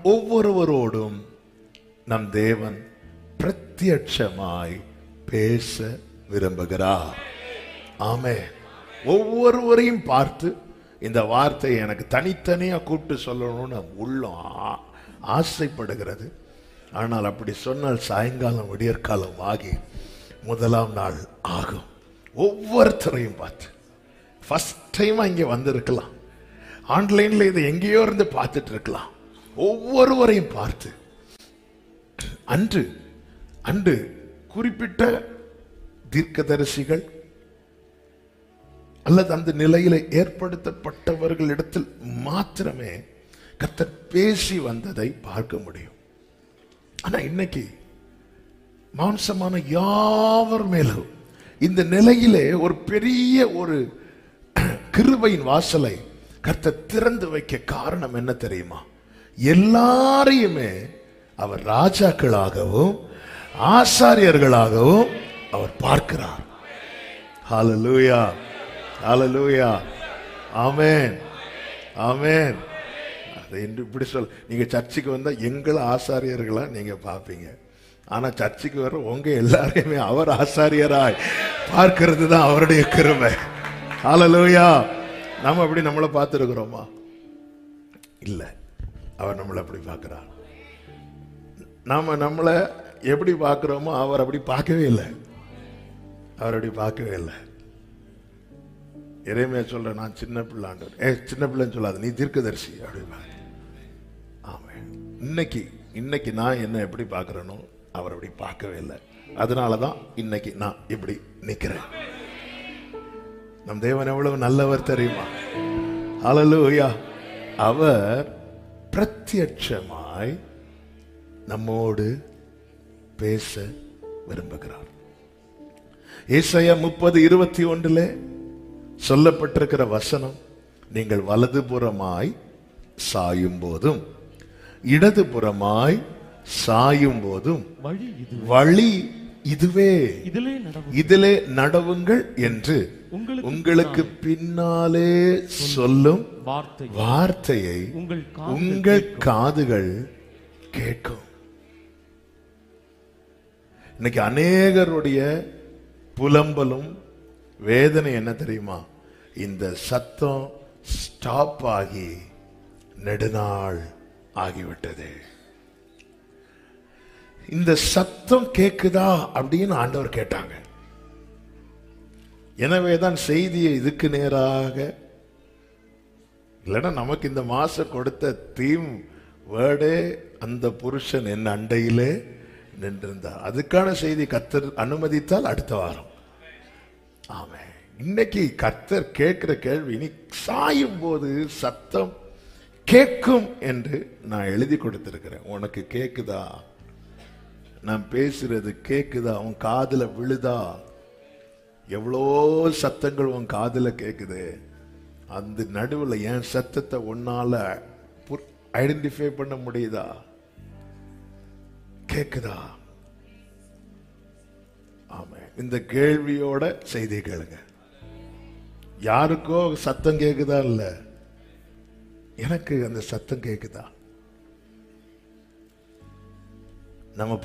ஒவ்வொருவரோடும் நம் தேவன் பிரத்யட்சமாய் பேச விரும்புகிறார் ஆமே ஒவ்வொருவரையும் பார்த்து இந்த வார்த்தையை எனக்கு தனித்தனியா கூப்பிட்டு சொல்லணும்னு உள்ளம் ஆ- ஆசைப்படுகிறது ஆனால் அப்படி சொன்னால் சாயங்காலம் விடியற்காலம் ஆகி முதலாம் நாள் ஆகும் ஒவ்வொருத்தரையும் பார்த்து ஃபர்ஸ்ட் டைம் இங்கே வந்திருக்கலாம் ஆன்லைன்ல இதை எங்கேயோ இருந்து பார்த்துட்டு இருக்கலாம் ஒவ்வொருவரையும் பார்த்து அன்று அன்று குறிப்பிட்ட தீர்க்கதரிசிகள் அல்லது அந்த நிலையில ஏற்படுத்தப்பட்டவர்களிடத்தில் மாத்திரமே கர்த்தர் பேசி வந்ததை பார்க்க முடியும் ஆனா இன்னைக்கு மாம்சமான யாவர் மேலும் இந்த நிலையிலே ஒரு பெரிய ஒரு கிருபையின் வாசலை கர்த்தர் திறந்து வைக்க காரணம் என்ன தெரியுமா எல்லாரையுமே அவர் ராஜாக்களாகவும் ஆசாரியர்களாகவும் அவர் பார்க்கிறார் ஹalleluya ஹalleluya ஆமென் ஆமென் அது என்று இப்படி சொல் நீங்க சர்ச்சுக்கு வந்தா எங்களை ஆசாரியர்களா நீங்க பார்ப்பீங்க ஆனா சர்ச்சுக்கு வர உங்க எல்லாரையுமே அவர் ஆசாரியராய் பார்க்கிறது தான் அவருடைய கிருபை ஹalleluya நாம அப்படி நம்மளை பார்த்துருக்கிறோமா இல்ல அவர் நம்மளை அப்படி பார்க்கிறார் நாம நம்மளை எப்படி பார்க்கிறோமோ அவர் அப்படி பார்க்கவே இல்லை அவர் அப்படி பார்க்கவே இல்லை இறைமையா சொல்ற நான் சின்ன பிள்ளாண்டவர் ஏ சின்ன பிள்ளைன்னு சொல்லாத நீ தீர்க்கதரிசி அப்படின்னா ஆமாம் இன்னைக்கு இன்னைக்கு நான் என்ன எப்படி பார்க்கறேனோ அவர் அப்படி பார்க்கவே இல்லை அதனால தான் இன்னைக்கு நான் இப்படி நிக்கிறேன் நம் தேவன் எவ்வளவு நல்லவர் தெரியுமா ஹalleluya அவர் பிரத்யட்சமாய் நம்மோடு பேச விரும்புகிறார் ஏசாயா முப்பது இருபத்தி ஒன்றிலே சொல்லப்பட்டிருக்கிற வசனம் நீங்கள் வலதுபுறமாய் சாயும் போதும் இடதுபுறமாய் சாயும் போதும் வழி இது வழி இதுவே இதிலே நடவு இதிலே நடவுங்கள் என்று உங்களுக்கு உங்களுக்கு பின்னாலே சொல்லும் வார்த்தை வார்த்தையை உங்கள் காதுகள் உங்கள் காதுகள் கேட்கும் இன்னைக்கு அநேகருடைய புலம்பலும் வேதனை என்ன தெரியுமா இந்த சத்தம் ஸ்டாப் ஆகி நெடுநாள் ஆகிவிட்டது இந்த சத்தம் கேக்குதா அப்படின்னு ஆண்டவர் கேட்டாங்க எனவேதான் செய்தியை இதுக்கு நேராக இல்லைன்னா நமக்கு இந்த மாசம் கொடுத்த தீம் வேர்டே அந்த புருஷன் என் அண்டையிலே நின்றிருந்தார் அதுக்கான செய்தி கத்தர் அனுமதித்தால் அடுத்த வாரம் ஆமே இன்னைக்கு கத்தர் கேட்கிற கேள்வி நீ சாயும் போது சத்தம் கேட்கும் என்று நான் எழுதி கொடுத்திருக்கிறேன் உனக்கு கேக்குதா நான் பேசுறது கேக்குதா உன் காதுல விழுதா எவ்வளோ சத்தங்கள் உன் காதுல கேக்குது அந்த நடுவுல என் சத்தத்தை உன்னால ஐடென்டிஃபை பண்ண முடியுதா கேக்குதா ஆமா இந்த கேள்வியோட செய்தி கேளுங்க யாருக்கோ சத்தம் கேக்குதா இல்ல எனக்கு அந்த சத்தம் கேக்குதா நம்ம